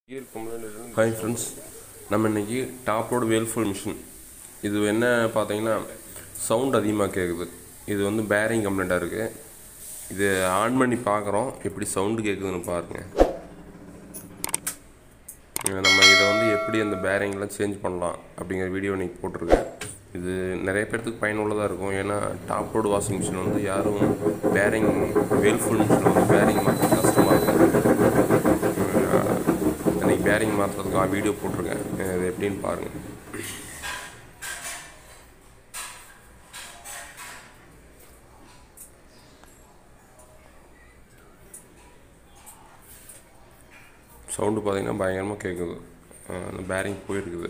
hi friends நம்ம இன்னைக்கு டாப்போட Whirlpool machine இது என்ன பார்த்தீங்கன்னா சவுண்ட் அதிகமாக கேட்குது இது வந்து பேரிங் கம்ப்ளைண்ட்டாக இருக்குது இது ஆன் பண்ணி பார்க்குறோம் எப்படி சவுண்டு கேட்குதுன்னு பாருங்கள் நம்ம இதை வந்து எப்படி அந்த பேரிங்லாம் சேஞ்ச் பண்ணலாம் அப்படிங்கிற வீடியோ இன்னைக்கு போட்டிருக்கேன் இது நிறைய பேர்த்துக்கு பயனுள்ளதாக இருக்கும் ஏன்னா டாப் லோடு வாஷிங் மிஷின் வந்து யாரும் பேரிங் வேல்ஃபுல் மிஷின் வந்து பேரிங் மாற்ற கஷ்டமாக இருக்கும் இன்னைக்கு பேரிங் மாற்றுறதுக்காக வீடியோ போட்டிருக்கேன் இது எப்படின்னு பாருங்கள் சவுண்டு பார்த்தீங்கன்னா பயங்கரமாக கேட்குது அஹ் அந்த பேரிங் போயிருக்குது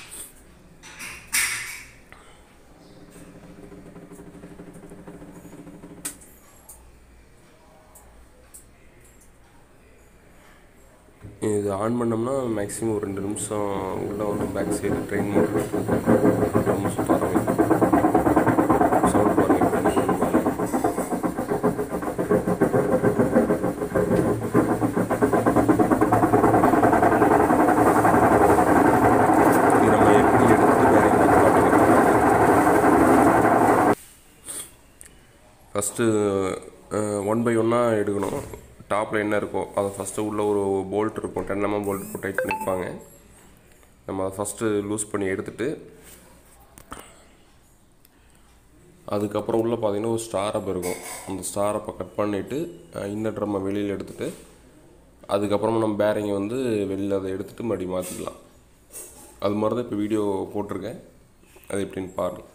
இது ஆன் பண்ணோம்னா மேக்ஸிமம் ஒரு ரெண்டு நிமிஷம் உள்ள வந்து பேக் சைடு ட்ரெயின் மோட்டர் ரெண்டு நிமிஷம் தர சவுண்ட் பாருங்க எப்படி இருக்குன்னு பாருங்க இது நம்ம எப்படி எடுத்து பேரிங் ஃபஸ்ட்டு ஒன் பை ஒன்னாக எடுக்கணும் டாப்பில் என்ன இருக்கோ அதை ஃபஸ்ட்டு உள்ள ஒரு போல்ட் இருக்கும் டென் எம்எம் போல்ட் போட்டு டைட் பண்ணியிருப்பாங்க நம்ம அதை ஃபஸ்ட்டு லூஸ் பண்ணி எடுத்துட்டு அதுக்கப்புறம் உள்ளே பார்த்தீங்கன்னா ஒரு ஸ்டாரப் இருக்கும் அந்த ஸ்டாரப்பை கட் பண்ணிவிட்டு இன்னர் ட்ரம்மை வெளியில் எடுத்துட்டு அதுக்கப்புறமா நம்ம பேரிங்கை வந்து வெளியில் அதை எடுத்துகிட்டு மறுபடியும் மாற்றிக்கலாம் அது மாதிரி தான் இப்போ வீடியோ போட்டிருக்கேன் அது எப்படின்னு பாருங்கள்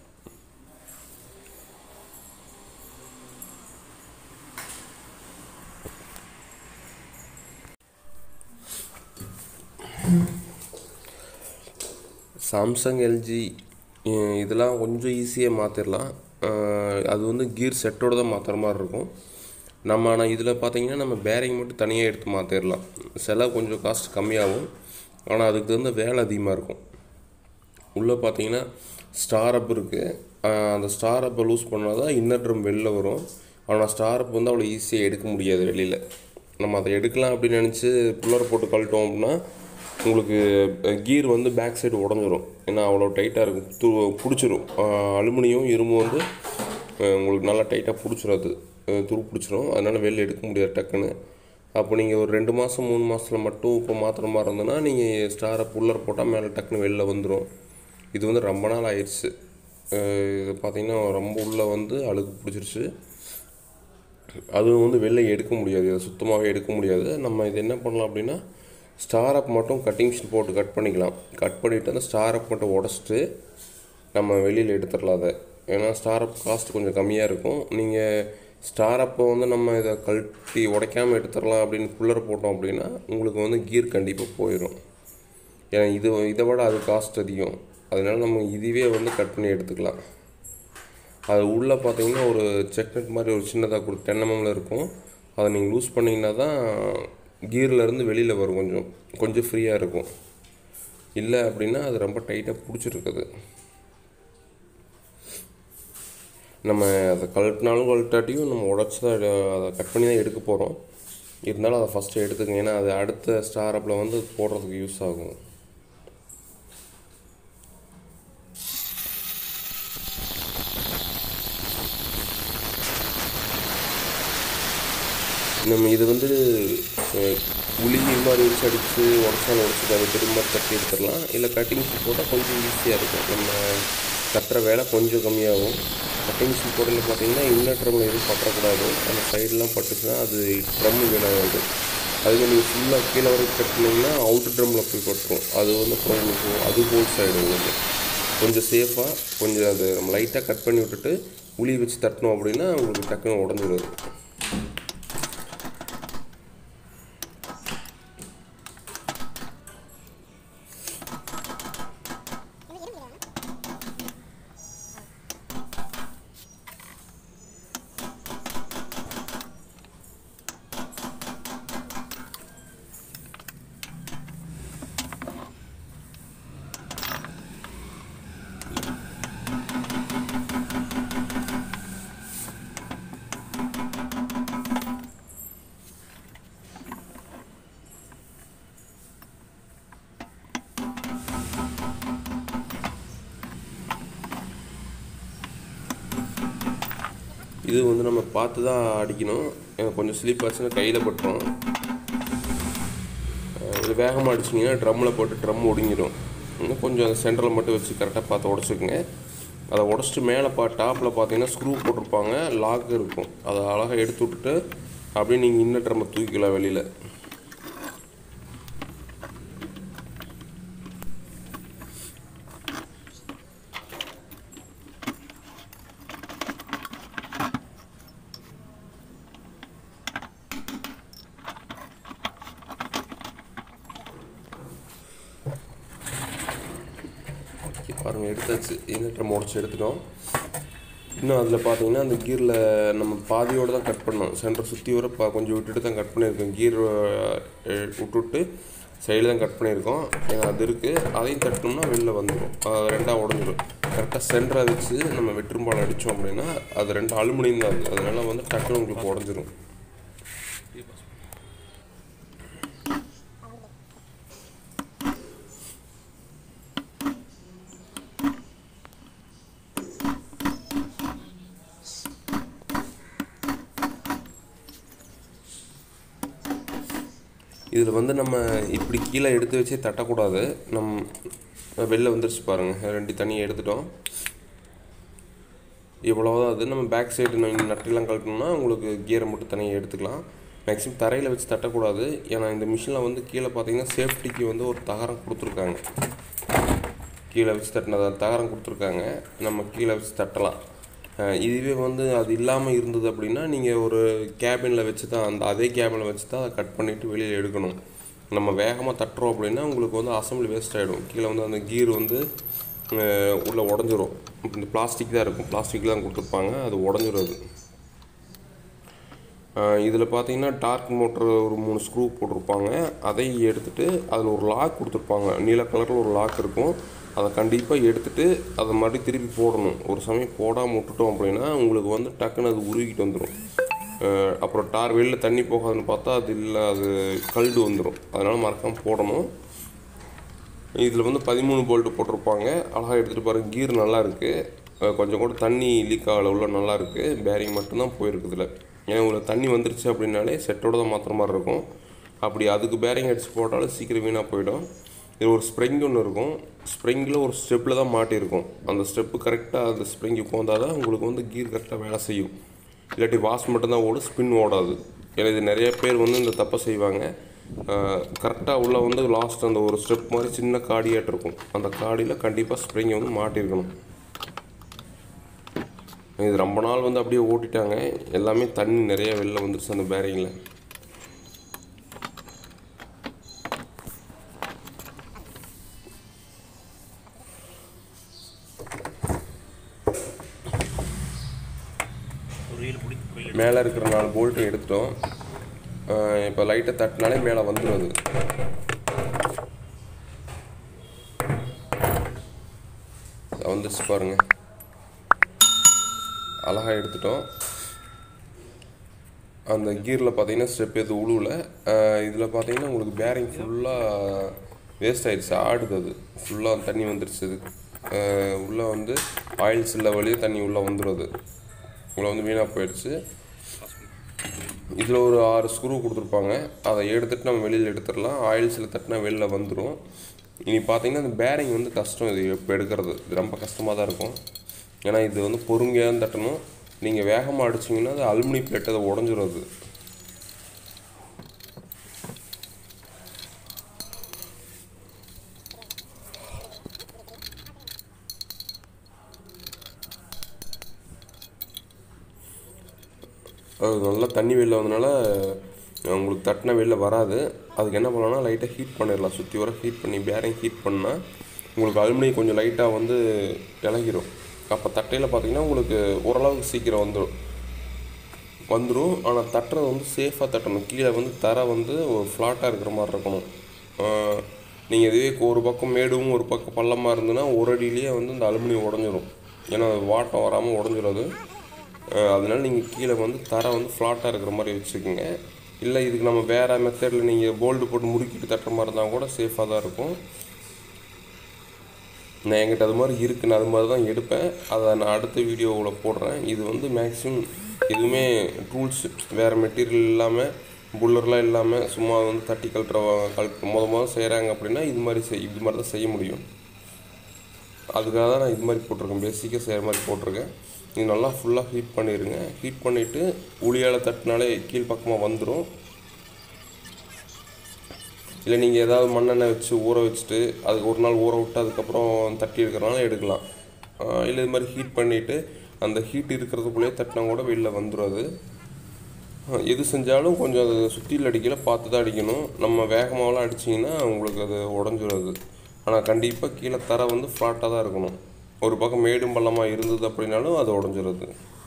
சாம்சங் எல்ஜி இதெல்லாம் கொஞ்சம் ஈஸியாக மாற்றிடலாம் அது வந்து கீர் செட்டோடு தான் மாற்றுற மாதிரி இருக்கும் நம்ம ஆனால் இதில் பார்த்தீங்கன்னா நம்ம பேரிங் மட்டும் தனியாக எடுத்து மாற்றிடலாம் செலவு கொஞ்சம் காஸ்ட் கம்மியாகும் ஆனால் அதுக்கு தகுந்த வேலை அதிகமாக இருக்கும் உள்ளே பார்த்தீங்கன்னா ஸ்டாரப் இருக்குது அந்த ஸ்டாரப்பை லூஸ் பண்ணால் தான் இன்னர் ட்ரம் வெளில வரும் ஆனால் ஸ்டாரப் வந்து அவ்வளோ ஈஸியாக எடுக்க முடியாது வெளியில் நம்ம அதை எடுக்கலாம் அப்படின்னு நினச்சி புல்லர் போட்டு கழட்டோம் அப்படின்னா உங்களுக்கு கீர் வந்து பேக் சைடு உடஞ்சிரும் ஏன்னா அவ்வளோ டைட்டாக இருக்கும் து பிடிச்சிரும் அலுமினியம் இரும்பு வந்து அஹ், உங்களுக்கு நல்லா டைட்டாக பிடிச்சிரும் அது அஹ், துரு பிடிச்சிரும் அதனால் வெளில எடுக்க முடியாது டக்குன்னு அப்போ நீங்கள் ஒரு ரெண்டு மாதம் மூணு மாதத்தில் மட்டும் இப்போ மாற்றுற மாதிரி இருந்ததுன்னா நீங்கள் ஸ்டாரை புல்லர் போட்டால் மேலே டக்குன்னு வெளில வந்துடும் இது வந்து ரொம்ப நாள் ஆயிடுச்சு அஹ், இது பார்த்திங்கன்னா ரொம்ப உள்ளே வந்து அழுக்கு பிடிச்சிருச்சு அதுவும் வந்து வெளில எடுக்க முடியாது இதை சுத்தமாகவே எடுக்க முடியாது நம்ம இது என்ன பண்ணலாம் அப்படின்னா ஸ்டார் அப் மட்டும் கட்டிங் மிஷின் போட்டு கட் பண்ணிக்கலாம் கட் பண்ணிவிட்டு அந்த ஸ்டார் அப் மட்டும் உடச்சிட்டு நம்ம வெளியில் எடுத்துடலாம் அதை ஏன்னா ஸ்டார் அப் காஸ்ட் கொஞ்சம் கம்மியாக இருக்கும் நீங்கள் ஸ்டார் அப்பை வந்து நம்ம இதை கழட்டி உடைக்காமல் எடுத்துடலாம் அப்படின்னு புல்லர் போட்டோம் அப்படின்னா உங்களுக்கு வந்து கீர் கண்டிப்பாக போயிடும் ஏன்னா இது இதை விட அது காஸ்ட் அதிகம் அதனால நம்ம இதுவே வந்து கட் பண்ணி எடுத்துக்கலாம் அது உள்ளே பார்த்தீங்கன்னா ஒரு செக்னட் மாதிரி ஒரு சின்னதாக கொடு டென் எம்எம்ல இருக்கும் அதை நீங்கள் லூஸ் பண்ணிங்கன்னா தான் கீர்லேருந்து வெளியில் வரும் கொஞ்சம் கொஞ்சம் ஃப்ரீயாக இருக்கும் இல்லை அப்படின்னா அது ரொம்ப டைட்டாக பிடிச்சிருக்குது நம்ம அதை கழட்டினாலும் கழட்டாட்டியும் நம்ம உடச்சி தான் எடு- அதை கட் பண்ணி தான் எடுக்க போகிறோம் இருந்தாலும் அதை ஃபஸ்ட்டு எடுத்துக்கங்க ஏன்னா அது அடுத்த ஸ்டாரப்பில் வந்து போடுறதுக்கு யூஸ் ஆகும் நம்ம இது வந்து அஹ், உளிகி மாதிரி வச்சு அடித்து உடச்சாலும் உடச்சிட்டு அதை திரும்ப தட்டி எடுத்துடலாம் இல்லை கட்டிங் ஷீட் போட்டால் கொஞ்சம் ஈஸியாக இருக்கும் நம்ம கட்டுற வேலை கொஞ்சம் கம்மியாகும் கட்டிங் ஷீட் போடையில் பார்த்தீங்கன்னா இன்னர் ட்ரம்மில் எதுவும் பற்றக்கூடாது அந்த சைடெலாம் பட்டுச்சுன்னா அது ட்ரம்மு வீணாகுது அதுக்கு நீங்கள் ஃபுல்லாக கீழே வரைக்கும் கட்டினீங்கன்னா அவுட்டர் ட்ரம்மில் போய் பட்டுரும் அது வந்து அப்புறம் உங்களுக்கு அது ஹோல்ஸ் ஆகிடும் உங்களுக்கு கொஞ்சம் சேஃபாக கொஞ்சம் அது நம்ம லைட்டாக கட் பண்ணி விட்டுட்டு உளி வச்சு தட்டினோம் அப்படின்னா உங்களுக்கு டக்குன்னு உடஞ்சிடுது இது வந்து நம்ம பார்த்து தான் அடிக்கணும் எனக்கு கொஞ்சம் ஸ்லிப் ஆச்சுன்னா கையில் பட்டுரும் அஹ் இது வேகமாக அடிச்சிங்கன்னா ட்ரம்மில் போட்டு ட்ரம் ஒடுங்கிடும் இன்னும் கொஞ்சம் அந்த சென்டரில் மட்டும் வச்சு கரெக்டாக பார்த்து உடச்சிக்கோங்க அதை உடச்சிட்டு மேலே பா டாப்பில் பார்த்தீங்கன்னா ஸ்க்ரூ போட்டிருப்பாங்க லாக் இருக்கும் அதை அழகாக எடுத்து விட்டுட்டு அப்படியே நீங்கள் இன்னும் ட்ரம்மை தூக்கிக்கலாம் வெளியில் ஓகே பாருங்கள் எடுத்தாச்சு இன்னும் உடச்சி எடுத்துட்டோம் இன்னும் அதில் பார்த்தீங்கன்னா அந்த கீரில் நம்ம பாதியோடு தான் கட் பண்ணோம் சென்டர் சுற்றி வர பா கொஞ்சம் விட்டுட்டு தான் கட் பண்ணியிருக்கோம் கீர் விட்டுவிட்டு சைடில் தான் கட் பண்ணியிருக்கோம் ஏன்னா அது இருக்குது அதையும் தட்டினோம்னா வெளில வந்துடும் ரெண்டாக உடஞ்சிடும் கரெக்டாக சென்டரை வச்சு நம்ம வெற்றும்பால் அடித்தோம் அப்படின்னா அது ரெண்டு அலுமினியம் தான் அது அதனால வந்து டக்குன்னு உங்களுக்கு உடஞ்சிரும் இதில் வந்து நம்ம இப்படி கீழே எடுத்து வச்சே தட்டக்கூடாது நம் வெளில வந்துருச்சு பாருங்கள் ரெண்டு தனியாக எடுத்துட்டோம் இவ்வளோதான் அது நம்ம பேக் சைடு நீங்கள் நட்டெல்லாம் கழட்டணும்னா உங்களுக்கு கியரை மட்டும் தனியாக எடுத்துக்கலாம் மேக்ஸிமம் தரையில் வச்சு தட்டக்கூடாது ஏன்னா இந்த மிஷினில் வந்து கீழே பார்த்தீங்கன்னா சேஃப்டிக்கு வந்து ஒரு தகரம் கொடுத்துருக்காங்க கீழே வச்சு தட்டினது தகரம் கொடுத்துருக்காங்க நம்ம கீழே வச்சு தட்டலாம் அஹ் இதுவே வந்து அது இல்லாமல் இருந்தது அப்படின்னா நீங்கள் ஒரு கேபினில் வச்சு தான் அந்த அதே கேபினில் வச்சு தான் அதை கட் பண்ணிவிட்டு வெளியில் எடுக்கணும் நம்ம வேகமாக தட்டுறோம் அப்படின்னா உங்களுக்கு வந்து அசம்பிளி வேஸ்ட் ஆகிடும் கீழே வந்து அந்த கீர் வந்து அஹ் உள்ளே உடஞ்சிரும் இந்த பிளாஸ்டிக் தான் இருக்கும் பிளாஸ்டிக் தான் கொடுத்துருப்பாங்க அது உடஞ்சிரும் அது இதில் பார்த்தீங்கன்னா டார்க் மோட்டர் ஒரு மூணு ஸ்க்ரூ போட்டிருப்பாங்க அதை எடுத்துட்டு அதில் ஒரு லாக் கொடுத்துருப்பாங்க நீல கலரில் ஒரு லாக் இருக்கும் அதை கண்டிப்பாக எடுத்துட்டு அதை மறுபடியும் திருப்பி போடணும் ஒரு சமயம் போடாமல் விட்டுட்டோம் அப்படின்னா உங்களுக்கு வந்து டக்குன்னு அது உருகிட்டு வந்துடும் அப்புறம் டார் வெளில தண்ணி போகாதுன்னு பார்த்தா அது இல்லை அது கல்டு வந்துடும் அதனால் மறக்காமல் போடணும் இதில் வந்து பதிமூணு போல்ட்டு போட்டிருப்பாங்க அழகாக எடுத்துகிட்டு பாருங்க கீர் நல்லா இருக்குது கொஞ்சம் கூட தண்ணி லீக் ஆகல உள்ள நல்லா இருக்குது பேரிங் மட்டும்தான் போயிருக்கு இதில் ஏன்னா உங்களுக்கு தண்ணி வந்துருச்சு அப்படின்னாலே செட்டோட தான் மாற்றுற மாதிரி இருக்கும் அப்படி அதுக்கு பேரிங் அடிச்சு போட்டாலும் சீக்கிரம் வீணாக போயிடும் இது ஒரு ஸ்ப்ரிங் ஒன்று இருக்கும் ஸ்ப்ரிங்கில் ஒரு ஸ்டெப்பில் தான் மாட்டியிருக்கும் அந்த ஸ்டெப்பு கரெக்டாக அந்த ஸ்ப்ரிங் உட்காந்தால் தான் உங்களுக்கு வந்து கீர் கரெக்டாக வேலை செய்யும் இல்லாட்டி வாஷ் மட்டும்தான் ஓடும் ஸ்பின் ஓடாது ஏன்னா இது நிறைய பேர் வந்து இந்த தப்பை செய்வாங்க கரெக்டாக உள்ள வந்து லாஸ்ட் அந்த ஒரு ஸ்டெப் மாதிரி சின்ன காடியாட்டு இருக்கும் அந்த காடியில் கண்டிப்பாக ஸ்ப்ரிங்கை வந்து மாட்டியிருக்கணும் இது ரொம்ப நாள் வந்து அப்படியே ஓட்டிட்டாங்க எல்லாமே தண்ணி நிறைய வெளில வந்துருச்சு அந்த பேரிங்கில் மேலே இருக்கிற நாலு போல்ட்டு எடுத்துட்டோம் இப்போ லைட்டை தட்டினாலே மேலே வந்துடும் அது வந்துருச்சு பாருங்க அழகாக எடுத்துட்டோம் அந்த கீரில் பார்த்தீங்கன்னா ஸ்டெப் எதுவும் உழுவல இதில் பார்த்தீங்கன்னா உங்களுக்கு பேரிங் ஃபுல்லாக வேஸ்ட் ஆயிடுச்சு ஆடுது அது ஃபுல்லாக தண்ணி வந்துருச்சு அது உள்ளே வந்து ஆயில் சில்ல வழியே தண்ணி உள்ளே வந்துடும் அது உள்ள வந்து வீணாக போயிடுச்சு இதில் ஒரு ஆறு ஸ்க்ரூ கொடுத்துருப்பாங்க அதை எடுத்துட்டு நம்ம வெளியில் எடுத்துடலாம் ஆயில் சில தட்டினா வெளியில் வந்துடும் இனி பார்த்தீங்கன்னா இந்த பேரிங் வந்து கஷ்டம் இது இப்போ எடுக்கிறது இது ரொம்ப கஷ்டமாக தான் இருக்கும் ஏன்னா இது வந்து பொறுமையாக தான் தட்டணும் நீங்கள் வேகமாக அடிச்சிங்கன்னா அது அலுமினி பிளேட் அதை உடஞ்சிரும் அது அது நல்லா தண்ணி வெளில வந்தனால உங்களுக்கு தட்டின வெளில வராது அதுக்கு என்ன பண்ணலாம்னா லைட்டாக ஹீட் பண்ணிடலாம் சுற்றி வர ஹீட் பண்ணி பேரிங் ஹீட் பண்ணால் உங்களுக்கு அலுமினியம் கொஞ்சம் லைட்டாக வந்து இலகிரும் அப்போ தட்டையில் பார்த்தீங்கன்னா உங்களுக்கு ஓரளவுக்கு சீக்கிரம் வந்துடும் வந்துடும் ஆனால் தட்டுறது வந்து சேஃபாக தட்டணும் கீழே வந்து தரை வந்து ஒரு ஃப்ளாட்டாக இருக்கிற மாதிரி இருக்கணும் நீங்கள் இதுவே ஒரு பக்கம் மேடும் ஒரு பக்கம் பள்ளமாக இருந்ததுன்னா ஒரு அடியிலேயே வந்து இந்த அலுமினியம் உடஞ்சிரும் ஏன்னா அது வாட்டம் வராமல் உடஞ்சிரும் அது அஹ் அதனால நீங்கள் கீழே வந்து தரை வந்து ஃப்ளாட்டாக இருக்கிற மாதிரி வச்சுக்கோங்க இல்லை இதுக்கு நம்ம வேறு மெத்தடில் நீங்கள் போல்டு போட்டு முறுக்கிட்டு தட்டுற மாதிரி இருந்தால் கூட சேஃபாக தான் இருக்கும் நான் என்கிட்ட அது மாதிரி இருக்குது நான் அது மாதிரி தான் எடுப்பேன் அதை நான் அடுத்த வீடியோவில் போடுறேன் இது வந்து மேக்ஸிமம் எதுவுமே டூல்ஸ் வேறு மெட்டீரியல் இல்லாமல் புல்லர்லாம் இல்லாமல் சும்மா வந்து தட்டி கழட்டுற கழட்டு முத முத செய்கிறாங்க அப்படின்னா இது மாதிரி செய் இது மாதிரி தான் செய்ய முடியும் அதுக்காக தான் நான் இது மாதிரி போட்டிருக்கேன் பேசிக்காக செய்கிற மாதிரி போட்டிருக்கேன் இது நல்லா ஃபுல்லாக ஹீட் பண்ணிடுங்க ஹீட் பண்ணிவிட்டு உளியால் தட்டினாலே கீழ் பக்கமாக வந்துடும் இல்லை நீங்கள் ஏதாவது மண்ணெண்ணெய் வச்சு ஊற வச்சுட்டு அதுக்கு ஒரு நாள் ஊற விட்டு அதுக்கப்புறம் தட்டி எடுக்கிறனால எடுக்கலாம் ஆஹ் இல்லை இது மாதிரி ஹீட் பண்ணிவிட்டு அந்த ஹீட் இருக்கிறதுக்குள்ளேயே தட்டினா கூட வெளில வந்துடும் அது ஆஹ் எது செஞ்சாலும் கொஞ்சம் அது சுற்றியில் அடிக்கல பார்த்து தான் அடிக்கணும் நம்ம வேகமாகலாம் அடிச்சிங்கன்னா உங்களுக்கு அது உடஞ்சிடாது ஆனால் கண்டிப்பாக கீழே தர வந்து ஃப்ளாட்டாக தான் இருக்கணும் ஒரு பக்கம் மேடும் பள்ளமாக இருந்தது அப்படின்னாலும் அது உடஞ்சிருது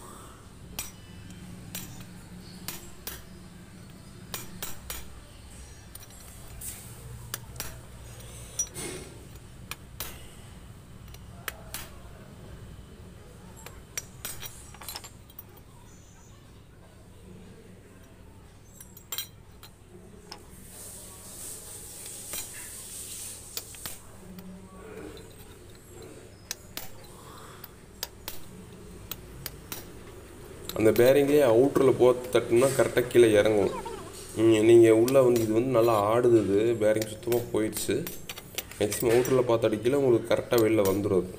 அந்த பேரிங்லேயே அவுட்டரில் போட்டு தட்டினா கரெக்டாக கீழே இறங்கும் நீங்கள் உள்ளே வந்து இது வந்து நல்லா ஆடுது இது பேரிங் சுத்தமாக போயிடுச்சு மேக்ஸிமம் அவுட்டரில் பார்த்து அடிக்கல உங்களுக்கு கரெக்டாக வெளில வந்துடும் அது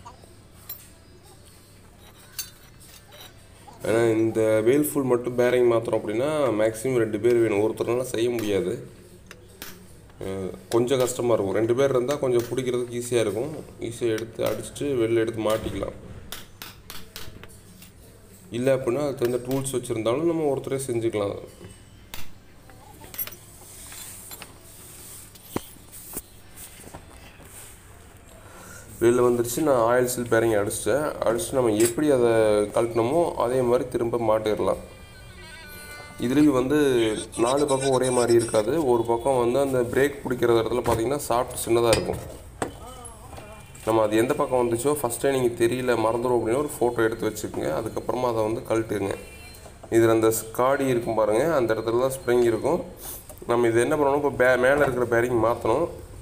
ஏன்னா இந்த வேல்ஃபுல் மட்டும் பேரிங் மாற்றுறோம் அப்படின்னா மேக்ஸிமம் ரெண்டு பேர் வேணும் ஒருத்தர்னால செய்ய முடியாது அஹ் கொஞ்சம் கஷ்டமாக இருக்கும் ரெண்டு பேர் இருந்தால் கொஞ்சம் பிடிக்கிறதுக்கு ஈஸியாக இருக்கும் ஈஸியாக எடுத்து அடிச்சுட்டு வெளில எடுத்து மாட்டிக்கலாம் இல்லை அப்படின்னா அதுக்கு தகுந்த டூல்ஸ் வச்சுருந்தாலும் நம்ம ஒருத்தரே செஞ்சுக்கலாம் வெளில வந்துருச்சு நான் ஆயில் சில் பேரிங் அடிச்சிட்டேன் அடிச்சுட்டு நம்ம எப்படி அதை கழட்டினோமோ அதே மாதிரி திரும்ப மாட்டிடலாம் இதுலேயும் வந்து நாலு பக்கம் ஒரே மாதிரி இருக்காது ஒரு பக்கம் வந்து அந்த பிரேக் பிடிக்கிற இடத்துல பார்த்தீங்கன்னா சாஃப்ட் சின்னதாக இருக்கும் நம்ம அது எந்த பக்கம் வந்துச்சோ ஃபஸ்ட்டே நீங்கள் தெரியல மறந்துடும் அப்படின்னா ஒரு ஃபோட்டோ எடுத்து வச்சுக்கோங்க அதுக்கப்புறமா அதை வந்து கழட்டுங்க இதில் அந்த ஸ்காடி இருக்கும் பாருங்கள் அந்த இடத்துல தான் ஸ்ப்ரிங் இருக்கும் நம்ம இது என்ன பண்ணணும் இப்போ பே மேலே இருக்கிற பேரிங் மாற்றணும்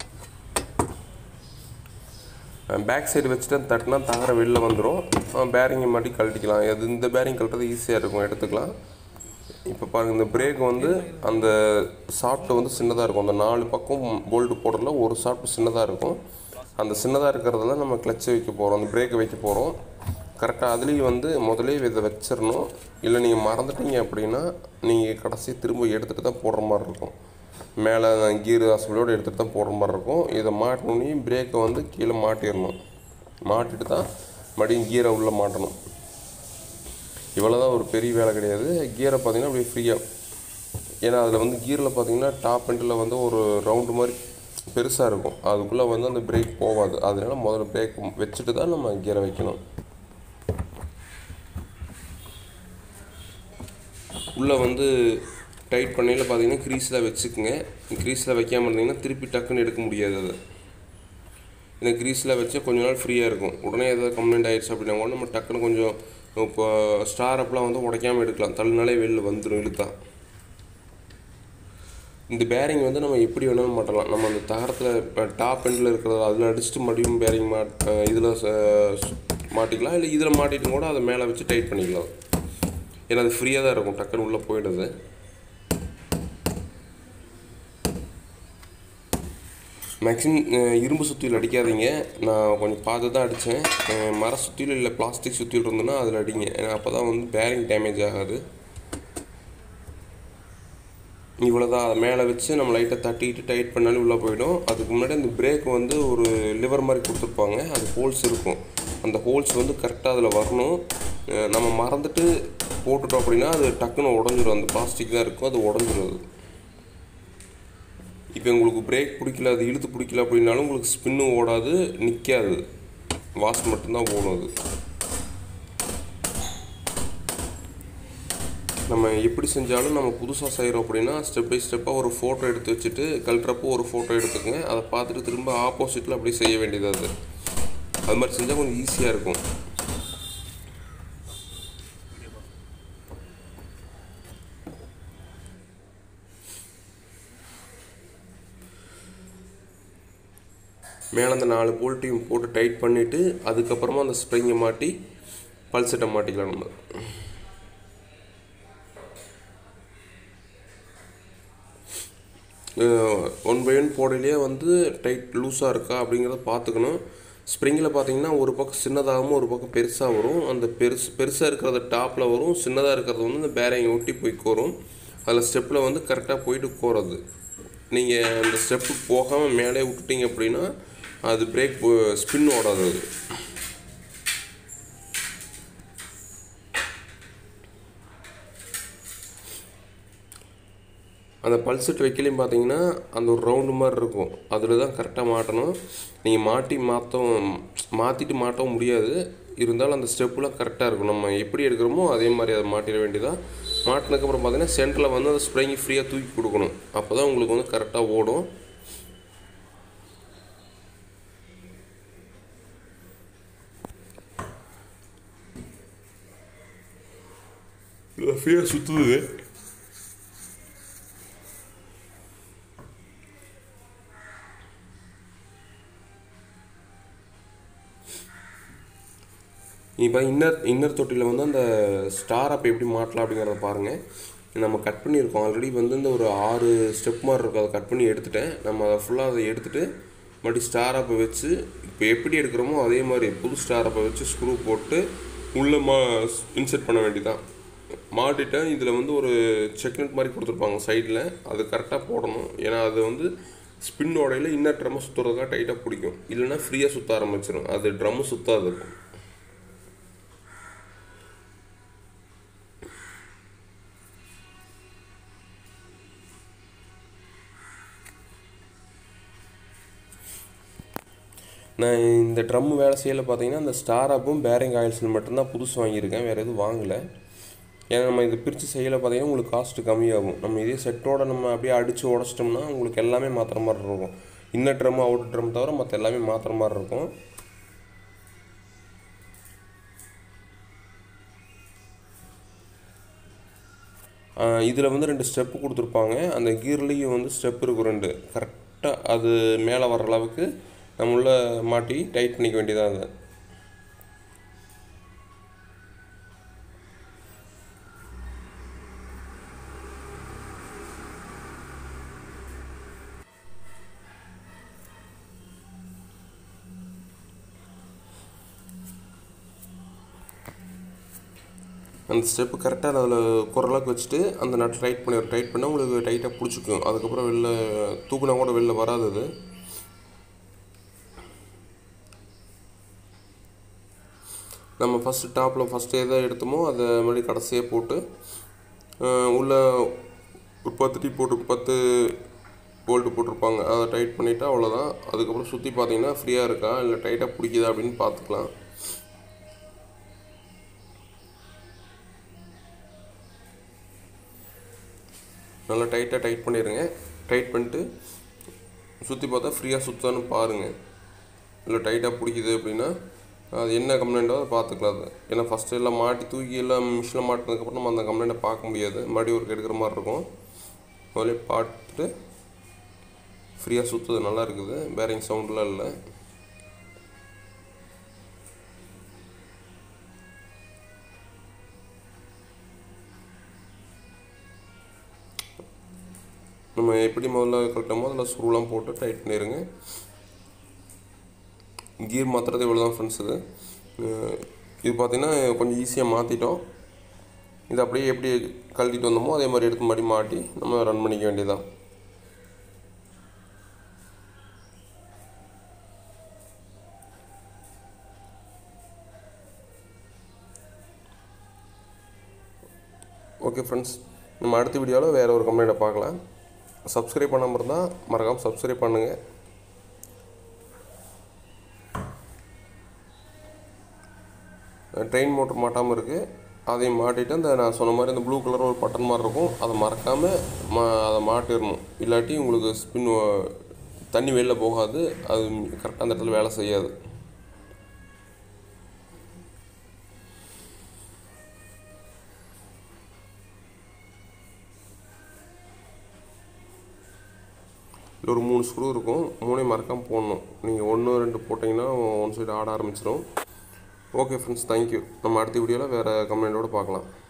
பேக் சைடு வச்சுட்டு தட்டினா தகர வெளில வந்துடும் பேரிங்கை மாட்டி கழட்டிக்கலாம் அது இந்த பேரிங் கழட்டுறது ஈஸியாக இருக்கும் எடுத்துக்கலாம் இப்போ பாருங்கள் இந்த பிரேக் வந்து அந்த சாஃப்ட் வந்து சின்னதாக இருக்கும் அந்த நாலு பக்கம் போல்டு போடுறதுல ஒரு சாஃப்ட் சின்னதாக இருக்கும் அந்த சின்னதாக இருக்கிறதுல நம்ம கிளச்சை வைக்க போகிறோம் அந்த பிரேக்கை வைக்க போகிறோம் கரெக்டாக அதுலேயும் வந்து முதலே இதை வச்சிடணும் இல்லை நீங்கள் மறந்துட்டீங்க அப்படின்னா நீங்கள் கடைசி திரும்ப எடுத்துகிட்டு தான் போடுற மாதிரி இருக்கும் மேலே கீர் அசம்பிளோடு எடுத்துகிட்டு தான் போடுற மாதிரி இருக்கும் இதை மாட்டினோடனே பிரேக்கை வந்து கீழே மாட்டிடணும் மாட்டிட்டு தான் மறுபடியும் கீரை உள்ளே மாட்டணும் இவ்வளோ தான் ஒரு பெரிய வேலை கிடையாது கீரை பார்த்தீங்கன்னா அப்படியே ஃப்ரீயாக ஏன்னா அதில் வந்து கீரில் பார்த்தீங்கன்னா டாப் எண்டில் வந்து ஒரு ரவுண்டு மாதிரி பெருசாக இருக்கும் அதுக்குள்ளே வந்து அந்த பிரேக் போகாது அதனால முதல்ல பிரேக் வச்சுட்டு தான் நம்ம கீரை வைக்கணும் உள்ளே வந்து டைட் பண்ணையில் பார்த்தீங்கன்னா க்ரீஸில் வச்சுக்குங்க க்ரீஸில் வைக்காமல் இருந்தீங்கன்னா திருப்பி டக்குன்னு எடுக்க முடியாது அதை இந்த க்ரீஸில் வச்சா கொஞ்ச நாள் ஃப்ரீயாக இருக்கும் உடனே ஏதாவது கம்ப்ளைண்ட் ஆயிடுச்சு அப்படின்னா கூட நம்ம டக்குன்னு கொஞ்சம் இப்போ ஸ்டார் அப்லாம் வந்து உடைக்காமல் எடுக்கலாம் தள்ளினாலே வெளில வந்துடும் இழுத்தா இந்த பேரிங் வந்து நம்ம எப்படி வேணாலும் மாட்டலாம் நம்ம அந்த தகரத்தில் டாப் எண்டில் இருக்கிறது அதில் அடிச்சுட்டு மறுபடியும் பேரிங் மாட் இதில் மாட்டிக்கலாம் இல்லை இதில் மாட்டிட்டு கூட அதை மேலே வச்சு டைட் பண்ணிக்கலாம் ஏன்னா அது ஃப்ரீயாக தான் இருக்கும் டக்குன்னு உள்ளே போயிடுது மேக்ஸிமம் இரும்பு சுத்தியில் அடிக்காதீங்க நான் கொஞ்சம் பார்த்து தான் அடித்தேன் மர சுத்தியில் இல்லை பிளாஸ்டிக் சுத்தியில் இருந்ததுன்னா அதில் அடிங்க ஏன்னா அப்போ தான் வந்து பேரிங் டேமேஜ் ஆகாது இவ்வளோ தான் அதை மேலே வச்சு நம்ம லைட்டாக தட்டிட்டு டைட் பண்ணாலும் உள்ளே போயிடும் அதுக்கு முன்னாடி அந்த பிரேக் வந்து ஒரு லிவர் மாதிரி கொடுத்துருப்பாங்க அது ஹோல்ஸ் இருக்கும் அந்த ஹோல்ஸ் வந்து கரெக்டாக அதில் வரணும் அஹ் நம்ம மறந்துட்டு போட்டுட்டோம் அப்படின்னா அது டக்குன்னு உடஞ்சிரும் அந்த பிளாஸ்டிக் தான் இருக்கும் அது உடஞ்சிரும் அது இப்போ உங்களுக்கு பிரேக் பிடிக்கல அது இழுத்து பிடிக்கல அப்படின்னாலும் உங்களுக்கு ஸ்பின்னும் ஓடாது நிற்காது வாஷ் மட்டும்தான் ஓடும் அது நம்ம எப்படி செஞ்சாலும் நம்ம புதுசாக செய்கிறோம் அப்படின்னா ஸ்டெப் பை ஸ்டெப்பாக ஒரு ஃபோட்டோ எடுத்து வச்சுட்டு கழட்டுறப்போ ஒரு ஃபோட்டோ எடுத்துக்கங்க அதை பார்த்துட்டு திரும்ப ஆப்போசிட்டில் அப்படியே செய்ய வேண்டியது அது அது மாதிரி செஞ்சால் கொஞ்சம் ஈஸியாக இருக்கும் மேலே அந்த நாலு போல்ட்டையும் போட்டு டைட் பண்ணிவிட்டு அதுக்கப்புறமா அந்த ஸ்ப்ரிங்கை மாட்டி பல்செட்டை மாட்டிக்கலாம் நம்ம ஒன் பை ஒன் போடையிலேயே வந்து டைட் லூஸாக இருக்கா அப்படிங்கிறத பார்த்துக்கணும் ஸ்ப்ரிங்கில் பார்த்தீங்கன்னா ஒரு பக்கம் சின்னதாகவும் ஒரு பக்கம் பெருசாக வரும் அந்த பெருசு பெருசாக இருக்கிறது டாப்பில் வரும் சின்னதாக இருக்கிறது வந்து இந்த பேரிங் ஒட்டி போய் கோரும் அதில் ஸ்டெப்பில் வந்து கரெக்டாக போயிட்டு கோறது நீங்கள் அந்த ஸ்டெப்பு போகாமல் மேலே விட்டுட்டீங்க அப்படின்னா அது பிரேக் ஸ்பின் ஓடாது அது அந்த பல்செட் வைக்கலையும் பார்த்தீங்கன்னா அந்த ஒரு ரவுண்டு மாதிரி இருக்கும் அதில் தான் கரெக்டாக மாட்டணும் நீங்கள் மாட்டி மாற்றவும் மாற்றிட்டு மாட்டவும் முடியாது இருந்தாலும் அந்த ஸ்டெப்புலாம் கரெக்டாக இருக்கும் நம்ம எப்படி எடுக்கிறோமோ அதே மாதிரி அதை மாட்டிட வேண்டியதான் மாட்டினதுக்கப்புறம் பார்த்தீங்கன்னா சென்டரில் வந்து அந்த ஸ்ப்ரிங்கி ஃப்ரீயாக தூக்கி கொடுக்கணும் அப்போ தான் உங்களுக்கு வந்து கரெக்டாக ஓடும் ஃப்ரீயாக சுற்றுது இப்போ இன்னர் இன்னர் தொட்டியில் வந்து அந்த ஸ்டார் அப்போ எப்படி மாட்டலாம் அப்படிங்கிறத பாருங்கள் நம்ம கட் பண்ணியிருக்கோம் ஆல்ரெடி வந்து இந்த ஒரு ஆறு ஸ்டெப் மாதிரி இருக்கும் அதை கட் பண்ணி எடுத்துட்டேன் நம்ம அதை ஃபுல்லாக அதை எடுத்துகிட்டு மறுபடியும் ஸ்டார் அப்போ வச்சு இப்போ எப்படி எடுக்கிறோமோ அதே மாதிரி புது ஸ்டார் அப்போ வச்சு ஸ்க்ரூ போட்டு உள்ளே மா இன்செர்ட் பண்ண வேண்டியதான் மாட்டிட்டேன் இதில் வந்து ஒரு செக்னட் மாதிரி கொடுத்துருப்பாங்க சைடில் அது கரெக்டாக போடணும் ஏன்னா அது வந்து ஸ்பின் உடையில இன்னர் ட்ரம்மை சுற்றுறதுக்காக டைட்டாக பிடிக்கும் இல்லைன்னா ஃப்ரீயாக சுற்ற ஆரம்பிச்சிடும் அது ட்ரம்மு சுத்தாது இருக்கும் நான் இந்த ட்ரம் வேலை செய்யல பார்த்தீங்கன்னா இந்த ஸ்டார் அப்பும் பேரிங் ஆயில்ஸில் மட்டும்தான் புதுசு வாங்கியிருக்கேன் வேறு எதுவும் வாங்கலை ஏன்னா நம்ம இது பிரித்து செய்யல பார்த்தீங்கன்னா உங்களுக்கு காஸ்ட்டு கம்மியாகும் நம்ம இதே செட்டோட நம்ம அப்படியே அடித்து உடச்சிட்டோம்னா உங்களுக்கு எல்லாமே மாற்றுற மாதிரி இருக்கும் இன்னர் ட்ரம் அவுட் ட்ரம் தவிர மற்ற எல்லாமே மாற்றுற மாதிரி இருக்கும் இதில் வந்து ரெண்டு ஸ்டெப்பு கொடுத்துருப்பாங்க அந்த கீர்லேயும் வந்து ஸ்டெப் இருக்கும் ரெண்டு கரெக்டாக அது மேலே வர அளவுக்கு நம்ம உள்ள மாட்டி டைட் பண்ணிக்க வேண்டியதாக அது அந்த ஸ்டெப்பு கரெக்டாக அதில் குரலாக்கு வச்சுட்டு அந்த நட் டைட் பண்ணி டைட் பண்ணால் உங்களுக்கு டைட்டாக பிடிச்சிக்கும் அதுக்கப்புறம் வெளில தூக்குனா கூட வெளில வராது அது நம்ம ஃபஸ்ட்டு டாப்பில் ஃபஸ்ட்டு எதை எடுத்தோமோ அதை மறுபடியும் கடைசியாக போட்டு உள்ள ஒரு பத்து டீ போட்டு பத்து போல்ட்டு போட்டிருப்பாங்க அதை டைட் பண்ணிவிட்டு அவ்வளோதான் அதுக்கப்புறம் சுற்றி பார்த்தீங்கன்னா ஃப்ரீயாக இருக்கா இல்லை டைட்டாக பிடிக்குதா அப்படின்னு பார்த்துக்கலாம் நல்லா டைட்டாக டைட் பண்ணிடுங்க டைட் பண்ணிட்டு சுற்றி பார்த்தா ஃப்ரீயாக சுத்தான்னு பாருங்கள் இல்லை டைட்டாக பிடிக்குது அப்படின்னா அது என்ன கம்ப்ளைண்ட்டோ அதை பார்த்துக்கலாம் அது ஏன்னா ஃபஸ்ட்டு எல்லாம் மாட்டி தூக்கி எல்லாம் மிஷினில் மாட்டினதுக்கப்புறம் நம்ம அந்த கம்ப்ளைண்ட்டை பார்க்க முடியாது மறுபடியும் ஒரு எடுக்கிற மாதிரி இருக்கும் முதல்ல பார்த்துட்டு ஃப்ரீயாக சுற்றுது நல்லா இருக்குது பேரிங் சவுண்ட்லாம் இல்லை நம்ம எப்படி முதல்ல கழட்டமோ அதில் ஸ்க்ரூலாம் போட்டு டைட் பண்ணிடுங்க கீர் மாற்றுறது இவ்வளோ தான் ஃப்ரெண்ட்ஸ் இது அஹ் இது பார்த்திங்கன்னா கொஞ்சம் ஈஸியாக மாற்றிட்டோம் இது அப்படியே எப்படி கழட்டிட்டு வந்தோமோ அதே மாதிரி எடுத்து மறுபடியும் மாட்டி நம்ம ரன் பண்ணிக்க வேண்டியதான் ஓகே ஃப்ரெண்ட்ஸ் நம்ம அடுத்த வீடியோவில் வேறு ஒரு கம்ப்ளைண்ட்டை பார்க்கலாம் சப்ஸ்கிரைப் பண்ணாமல் இருந்தால் மறக்காமல் சப்ஸ்கிரைப் பண்ணுங்கள் ட்ரெயின் மோட்டர் மாட்டாமல் இருக்குது அதையும் மாட்டிட்டு அந்த நான் சொன்ன மாதிரி அந்த ப்ளூ கலர் ஒரு பட்டன் மாதிரி இருக்கும் அதை மறக்காமல் மா அதை மாட்டிடணும் இல்லாட்டி உங்களுக்கு ஸ்பின் தண்ணி வெளில போகாது அது கரெக்டாக அந்த இடத்துல வேலை செய்யாது இதில் ஒரு மூணு ஸ்க்ரூ இருக்கும் மூணையும் மறக்காமல் போடணும் நீங்கள் ஒன்று ரெண்டு போட்டிங்கன்னா ஒன் சைடு ஆட ஆரம்பிச்சிடும் ஓகே ஃப்ரெண்ட்ஸ் தேங்க்யூ நம்ம அடுத்த வீடியோவில் வேறு கம்ப்ளைண்ட்டோடு பார்க்கலாம்